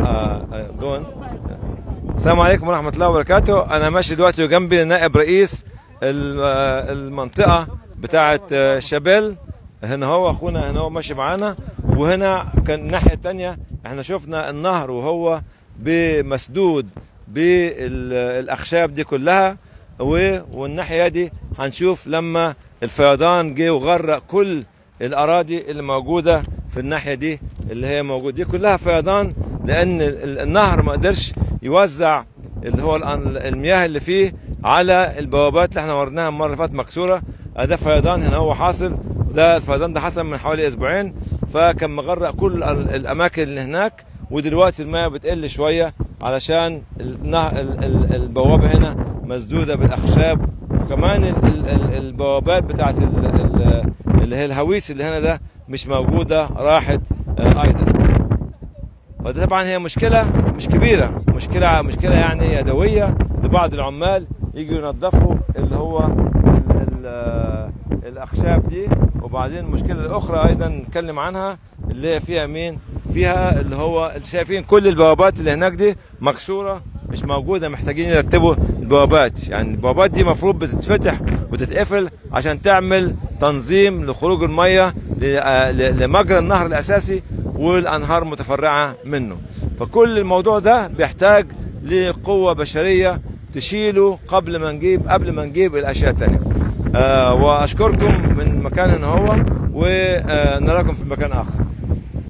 آه جون السلام عليكم ورحمة الله وبركاته أنا ماشي دلوقتي جنبي نائب رئيس ال- آه، المنطقة بتاعة آه، شابيل هنا هو أخونا هنا هو ماشي معانا وهنا كان الناحية التانية احنا شفنا النهر وهو بمسدود بالأخشاب دي كلها و- والناحية دي هنشوف لما الفيضان جه وغرق كل الأراضي اللي موجودة في الناحية دي اللي هي موجودة دي كلها فيضان لأن ال- النهر ما قدرش يوزع اللي هو الأن- المياه اللي فيه على البوابات اللي احنا ورناها المرة اللي فاتت مكسورة ده فيضان هنا هو حاصل وده الفيضان ده حصل من حوالي أسبوعين فكان مغرق كل ال- الأماكن اللي هناك ودلوقتي المياه بتقل شوية علشان النهر ال- ال- البوابة هنا مسدودة بالأخشاب وكمان ال- ال- ال- البوابات بتاعت ال- ال- اللي هي الهويس اللي هنا ده مش موجودة راحت آه، أيضا فده طبعا هي مشكلة مش كبيرة مشكلة مشكلة يعني يدوية لبعض العمال يجوا ينظفوا اللي هو ال ال الأخشاب دي وبعدين المشكلة الأخرى أيضا نتكلم عنها اللي هي فيها مين فيها اللي هو اللي شايفين كل البوابات اللي هناك دي مكسورة مش موجودة محتاجين يرتبوا البوابات يعني البوابات دي مفروض بتتفتح وتتقفل عشان تعمل تنظيم لخروج المية ل- آه، ل- لمجرى النهر الأساسي والأنهار متفرعة منه فكل الموضوع ده بيحتاج لقوة بشرية تشيله قبل ما نجيب قبل ما نجيب الأشياء التانية آه وأشكركم من مكان هنا هو ونراكم في مكان آخر